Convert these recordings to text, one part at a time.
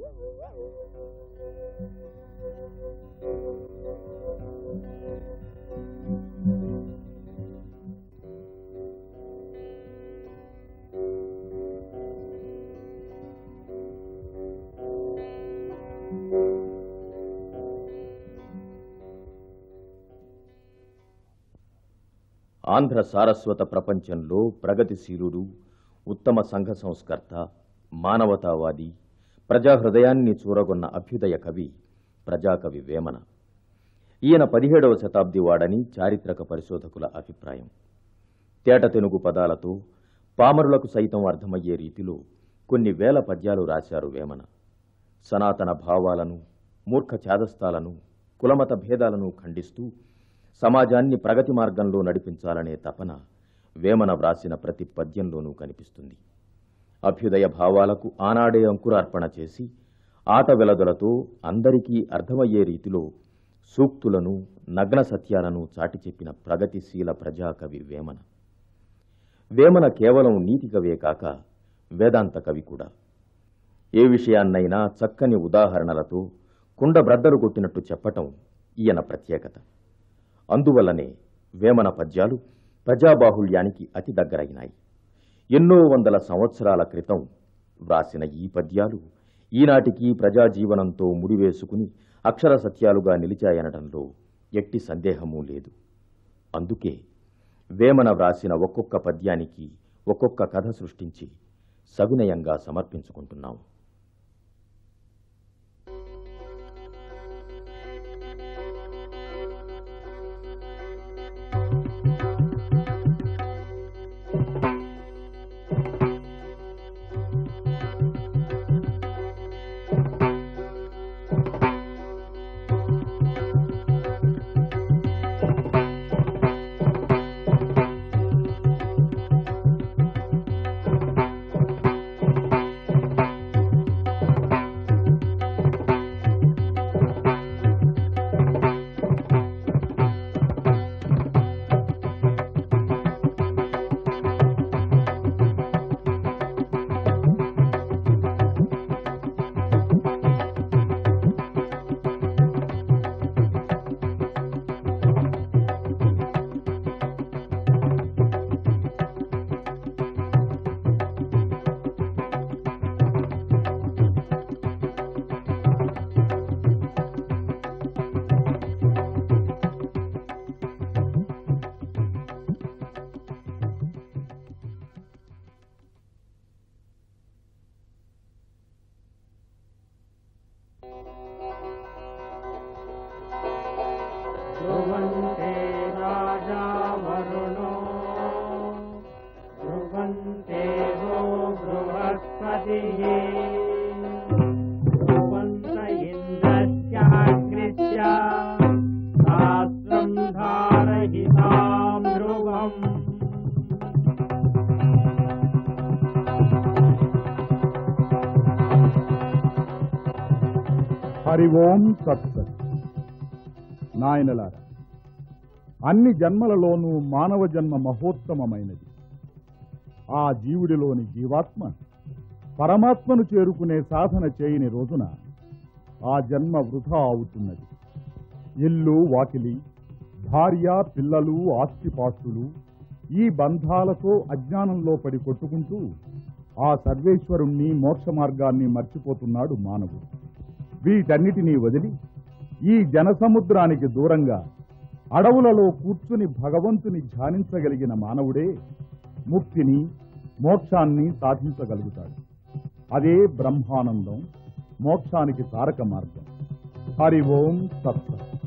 ఆంధ్ర సారస్వత ప్రపంచంలో ప్రగతిశీలుడు ఉత్తమ సంఘ సంస్కర్త మానవతావాది ప్రజాహృదయాన్ని చూరగొన్న అభ్యుదయ కవి ప్రజాకవి వేమన ఈయన పదిహేడవ శతాబ్ది వాడని చారిత్రక పరిశోధకుల అభిప్రాయం తేట తెనుగు పదాలతో పామరులకు సైతం అర్థమయ్యే రీతిలో కొన్ని వేల పద్యాలు రాశారు వేమన సనాతన భావాలను మూర్ఖ ఛాదస్తాలను కులమత భేదాలను ఖండిస్తూ సమాజాన్ని ప్రగతి మార్గంలో నడిపించాలనే తపన వేమన వ్రాసిన ప్రతి పద్యంలోనూ కనిపిస్తుంది అభ్యుదయ భావాలకు ఆనాడే అంకురార్పణ చేసి ఆట వెలదులతో అందరికీ అర్థమయ్యే రీతిలో సూక్తులను నగ్న సత్యాలను చాటి చెప్పిన ప్రగతిశీల ప్రజాకవి వేమన వేమన కేవలం నీతి కవే కాక వేదాంత కవి కూడా ఏ విషయాన్నైనా చక్కని ఉదాహరణలతో కుండ బ్రద్దలు కొట్టినట్టు చెప్పటం ఈయన ప్రత్యేకత అందువల్లనే వేమన పద్యాలు ప్రజాబాహుళ్యానికి అతి దగ్గరైనాయి ఎన్నో వందల సంవత్సరాల క్రితం వ్రాసిన ఈ పద్యాలు ఈనాటికి ప్రజాజీవనంతో ముడివేసుకుని అక్షర సత్యాలుగా నిలిచాయనడంలో ఎట్టి సందేహమూ లేదు అందుకే వేమన వ్రాసిన ఒక్కొక్క పద్యానికి ఒక్కొక్క కథ సృష్టించి సవినయంగా సమర్పించుకుంటున్నాం ध्रुवन्ते राजा वरुणो ध्रुवन्ते वो बृहस्पतिः ध्रुवन्त इन्द्रस्याग्निश्च शास्त्रम् धारहिताम् ध्रुवम् హరి ఓం సత్సత్ నాయనలారా అన్ని జన్మలలోనూ మానవ జన్మ మహోత్తమమైనది ఆ జీవుడిలోని జీవాత్మ పరమాత్మను చేరుకునే సాధన చేయని రోజున ఆ జన్మ వృధా అవుతున్నది ఇల్లు వాకిలి భార్య పిల్లలు ఆస్తిపాస్తులు ఈ బంధాలతో అజ్ఞానంలో పడి కొట్టుకుంటూ ఆ సర్వేశ్వరుణ్ణి మోక్ష మార్గాన్ని మర్చిపోతున్నాడు మానవుడు వీటన్నిటినీ వదిలి ఈ జనసముద్రానికి దూరంగా అడవులలో కూర్చుని భగవంతుని ధ్యానించగలిగిన మానవుడే ముక్తిని మోక్షాన్ని సాధించగలుగుతాడు అదే బ్రహ్మానందం మోక్షానికి తారక మార్గం హరి ఓం సప్త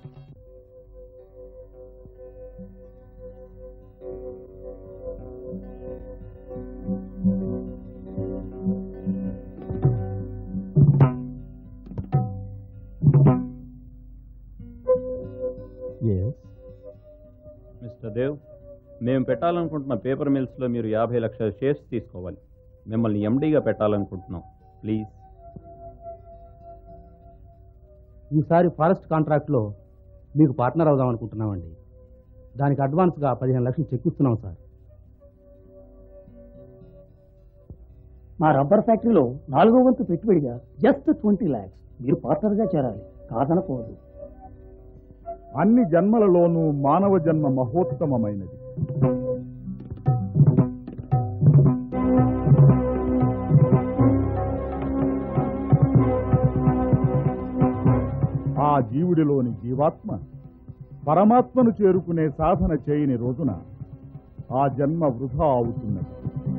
మిస్టర్ దేవ్ మేము పెట్టాలనుకుంటున్న పేపర్ మిల్స్లో మీరు యాభై లక్షల షేర్స్ తీసుకోవాలి మిమ్మల్ని ఎండీగా పెట్టాలనుకుంటున్నాం ప్లీజ్ ఈసారి ఫారెస్ట్ కాంట్రాక్ట్లో మీకు పార్ట్నర్ అవుదాం అనుకుంటున్నామండి దానికి అడ్వాన్స్గా పదిహేను లక్షలు చెక్ ఇస్తున్నాం సార్ మా రబ్బర్ ఫ్యాక్టరీలో నాలుగో వంతు పెట్టుబడిగా జస్ట్ ట్వంటీ ల్యాక్స్ మీరు పార్ట్నర్గా చేరాలి కాదనకూడదు అన్ని జన్మలలోనూ మానవ జన్మ మహోత్తమమైనది ఆ జీవుడిలోని జీవాత్మ పరమాత్మను చేరుకునే సాధన చేయని రోజున ఆ జన్మ వృధా అవుతున్నది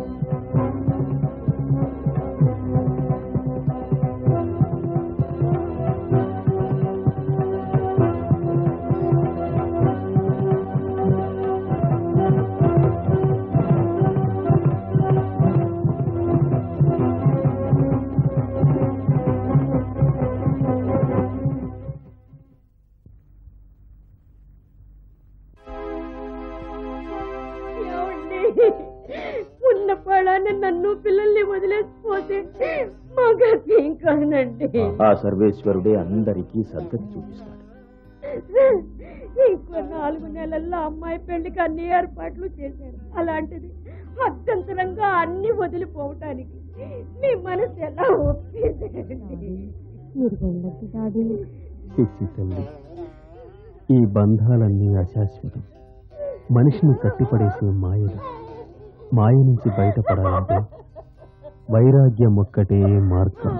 ఏమండి ఉన్న పడాన్ని నన్ను పిల్లల్ని వదిలేసిపోతే మగేం కానండి ఆ సర్వేశ్వరుడే అందరికీ సద్గతి చూపిస్తాడు ఇంకో నాలుగు నెలల్లో అమ్మాయి పెళ్లికి అన్ని ఏర్పాట్లు చేశారు అలాంటిది అత్యంతరంగా అన్ని వదిలిపోవటానికి మీ మనసు ఎలా ఒప్పేదండి మీరు వెళ్ళద్దు డాడీ పిచ్చి తల్లి ఈ బంధాలన్నీ అశాశ్వతం మనిషిని కట్టిపడేసే మాయలు మాయ నుంచి బయటపడాలంటే వైరాగ్యం ఒక్కటే మార్గం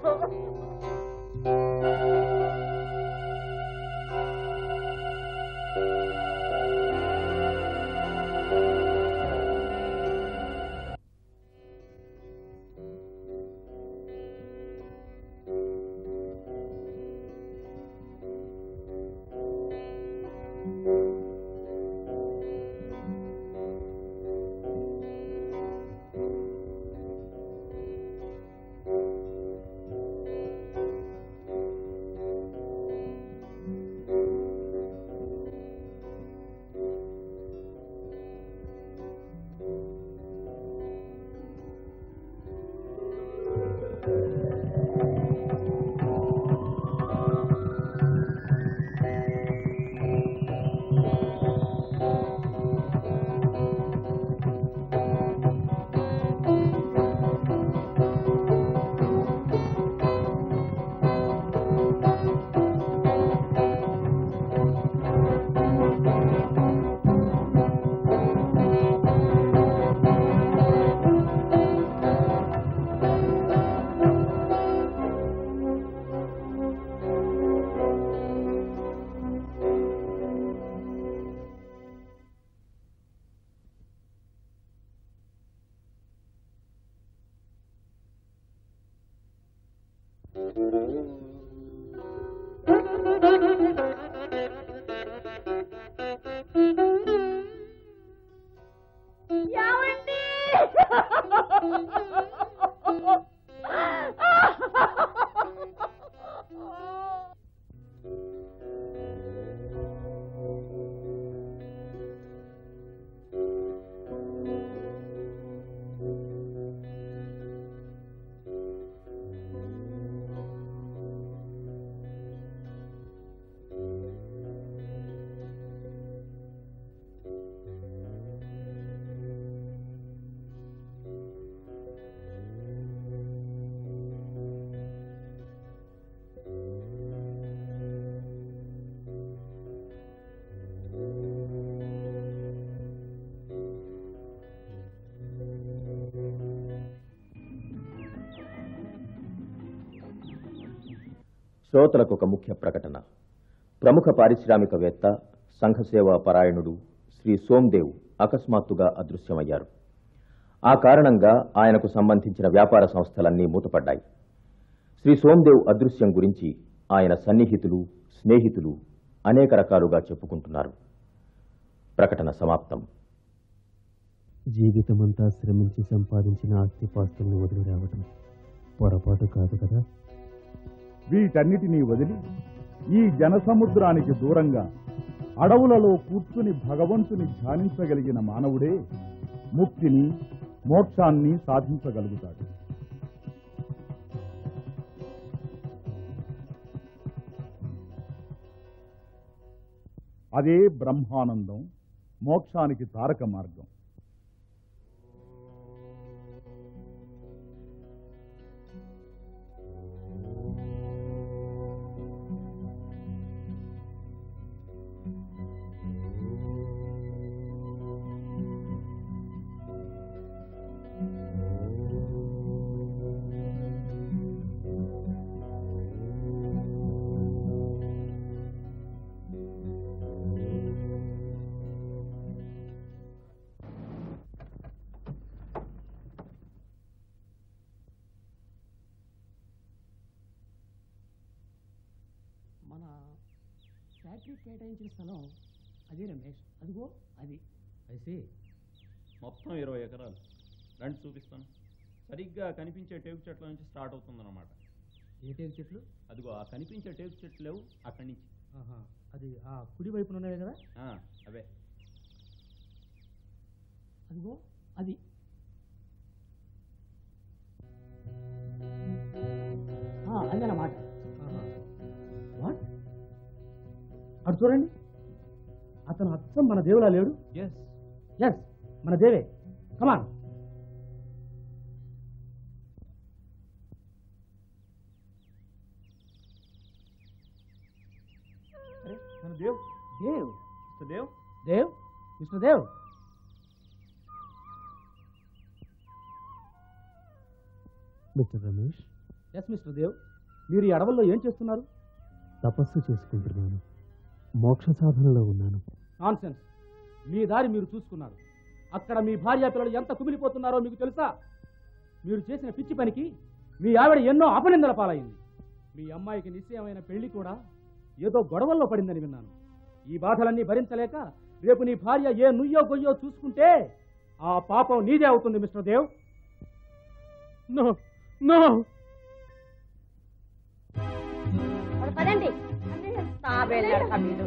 శ్రోతలకు ఒక ముఖ్య ప్రకటన ప్రముఖ పారిశ్రామికవేత్త సంఘసేవా పరాయణుడు శ్రీ సోమ్దేవ్ అకస్మాత్తుగా అదృశ్యమయ్యారు ఆ కారణంగా ఆయనకు సంబంధించిన వ్యాపార సంస్థలన్నీ మూతపడ్డాయి శ్రీ సోమ్దేవ్ అదృశ్యం గురించి ఆయన సన్నిహితులు స్నేహితులు అనేక రకాలుగా చెప్పుకుంటున్నారు ప్రకటన సమాప్తం జీవితమంతా శ్రమించి సంపాదించిన ఆస్తిపాస్తుల్ని వదిలి రావటం పొరపాటు కాదు కదా వీటన్నిటినీ వదిలి ఈ జనసముద్రానికి దూరంగా అడవులలో కూర్చుని భగవంతుని ధ్యానించగలిగిన మానవుడే ముక్తిని మోక్షాన్ని సాధించగలుగుతాడు అదే బ్రహ్మానందం మోక్షానికి తారక మార్గం ఫ్యాక్టరీ కేటాయించిన స్థలం అదే రమేష్ అదిగో అది అయితే మొత్తం ఇరవై ఎకరాలు రండి చూపిస్తాను సరిగ్గా కనిపించే టేకు చెట్ల నుంచి స్టార్ట్ అవుతుందన్నమాట ఏ టేకు చెట్లు అదిగో ఆ కనిపించే టేకు చెట్లు లేవు అక్కడి నుంచి ఆహా, అది ఆ కుడి వైపున ఉన్నాయి కదా ఆ, అవే అదిగో అది ఆ, అదన్నమాట వాట్ అటు చూడండి అతను అచ్చం మన దేవులా లేడు ఎస్ ఎస్ మన దేవే కమాన్ మన Dev Dev mister Dev Dev mister Dev mister Ramesh yes mister Dev మీరు ఈ అడవుల్లో ఏం చేస్తున్నారు తపస్సు చేసుకుంటున్నాను మోక్ష సాధనలో ఉన్నాను నాన్సెన్స్ మీ దారి మీరు చూసుకున్నారు అక్కడ మీ భార్య పిల్లలు ఎంత కుమిలిపోతున్నారో మీకు తెలుసా మీరు చేసిన పిచ్చి పనికి మీ ఆవిడ ఎన్నో అపనిందల పాలైంది మీ అమ్మాయికి నిశ్చయమైన పెళ్లి కూడా ఏదో గొడవల్లో పడిందని విన్నాను ఈ బాధలన్నీ భరించలేక రేపు నీ భార్య ఏ నుయ్యో గొయ్యో చూసుకుంటే ఆ పాపం నీదే అవుతుంది మిస్టర్ దేవ్ నో నో పదండి తాబేళ్ళాడు కబీలు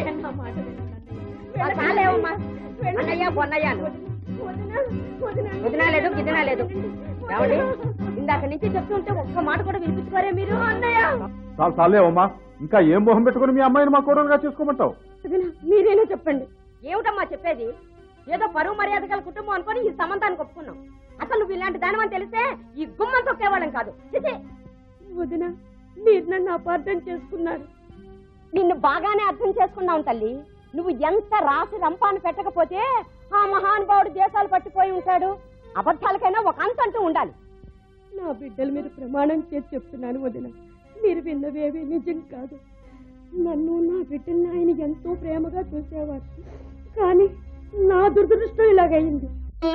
చాలేవమ్మా అన్నయ్య పొన్నయ్యాలు వదినా లేదు గిదినా లేదు ఏమండి ఇందాక నుంచి చెప్తుంటే ఒక్క మాట కూడా వినిపించుకోరే మీరు అన్నయ్య చాలు చాలే అమ్మా ఇంకా ఏం మొహం పెట్టుకుని మీ అమ్మాయిని మా కోడలుగా చేసుకోమంటావు వదినా మీరేనా చెప్పండి ఏమిటమ్మా చెప్పేది ఏదో పరువు మర్యాద గల కుటుంబం అనుకొని ఈ సంబంధానికి ఒప్పుకున్నాం అసలు నువ్వు ఇలాంటి దానివని తెలిస్తే ఈ గుమ్మం తొక్కేవాళ్ళం కాదు వదిన మీరు నన్ను అపార్థం చేసుకున్నారు నిన్ను బాగానే అర్థం చేసుకున్నావు తల్లి నువ్వు ఎంత రాసి రంపాన్ని పెట్టకపోతే ఆ మహానుభావుడు దేశాలు పట్టిపోయి ఉంటాడు అబద్ధాలకైనా ఒక అంతంటూ ఉండాలి నా బిడ్డల మీద ప్రమాణం చేసి చెప్తున్నాను వదిన మీరు విన్నవేవి నిజం కాదు నన్ను నా బిడ్డల్ని ఆయన ఎంతో ప్రేమగా చూసేవారు కానీ నా దురదృష్టం ఇలాగయింది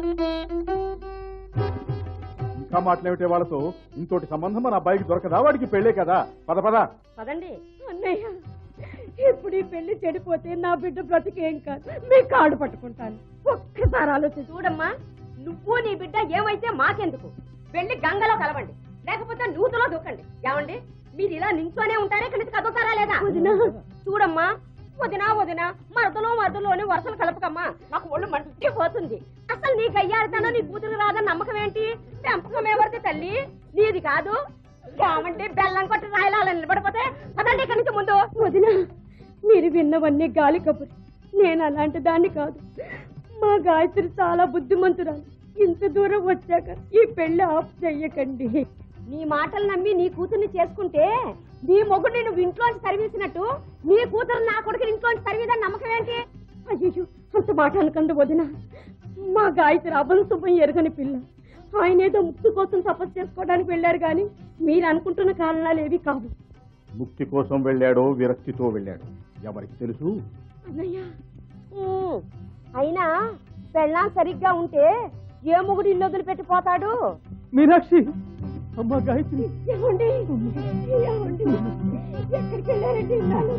ఇంకా మాట్లాడే వాళ్ళతో ఇంతోటి సంబంధం మన అబ్బాయికి దొరకదా వాడికి పెళ్ళే కదా పద పద పదండి అన్నయ్య ఇప్పుడు ఈ పెళ్లి చెడిపోతే నా బిడ్డ బ్రతికేం కాదు మీ కాడు పట్టుకుంటాను ఒక్కసారి ఆలోచించి చూడమ్మా నువ్వు నీ బిడ్డ ఏమైతే మాకెందుకు వెళ్ళి గంగలో కలవండి లేకపోతే నూతులో దూకండి ఏమండి మీరు ఇలా నించోనే ఉంటారే ఇక్కడి నుంచి కదులుతారా లేదా చూడమ్మా వదినా వదినా మరదలో మరదలో అని వరుసలు కలపకమ్మా నాకు ఒళ్ళు మంటే పోతుంది అసలు నీ గయ్యారితనం నీ కూతురు రాదని నమ్మకం ఏంటి పెంపకం ఎవరిది తల్లి నీది కాదు ఏమంటే బెల్లం కొట్టి రాయలాలని నిలబడిపోతే పదండి ఇక్కడి నుంచి ముందు వదినా మీరు విన్నవన్నీ గాలి కబురు నేను అలాంటి దాన్ని కాదు మా గాయత్రి చాలా బుద్ధిమంతురాలు ఇంత దూరం వచ్చాక ఈ పెళ్లి ఆఫ్ చెయ్యకండి నీ మాటలు నమ్మి నీ కూతుర్ని చేసుకుంటే నీ మొగుడిని నువ్వు ఇంట్లోంచి తరివేసినట్టు నీ కూతురు నా కొడుకు ఇంట్లోంచి తరివేదని నమ్మకం ఏంటి అయ్యో అంత మాట అనకండి వదిన మా గాయత్రి అబలు శుభం ఎరగని పిల్ల ఆయన ఏదో ముక్తి కోసం తపస్సు చేసుకోవడానికి వెళ్ళారు కానీ మీరు అనుకుంటున్న కారణాలు ఏవి కావు ముక్తి కోసం వెళ్ళాడో విరక్తితో వెళ్ళాడు ఎవరికి తెలుసు అన్నయ్య అయినా పెళ్ళాం సరిగ్గా ఉంటే ఏ మొగుడు ఇల్లు వదిలిపెట్టిపోతాడు మీనాక్షి అమ్మ గాయత్రి ఏమండి ఏమండి ఎక్కడికి వెళ్ళారండి ఇన్నాళ్ళు?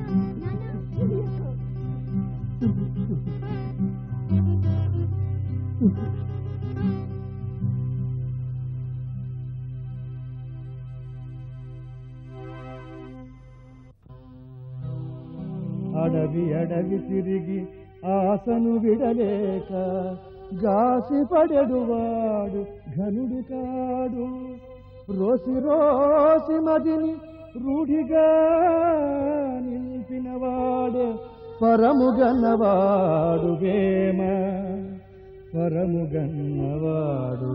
అడవి అడవి తిరిగి ఆసను విడలేక గాసి పడెడువాడు ఘనుడు కాడు రోసి రోసి మదిని రూఢిగా నిలిపినవాడు పరముగన్నవాడు వేమ పరముగన్నవాడు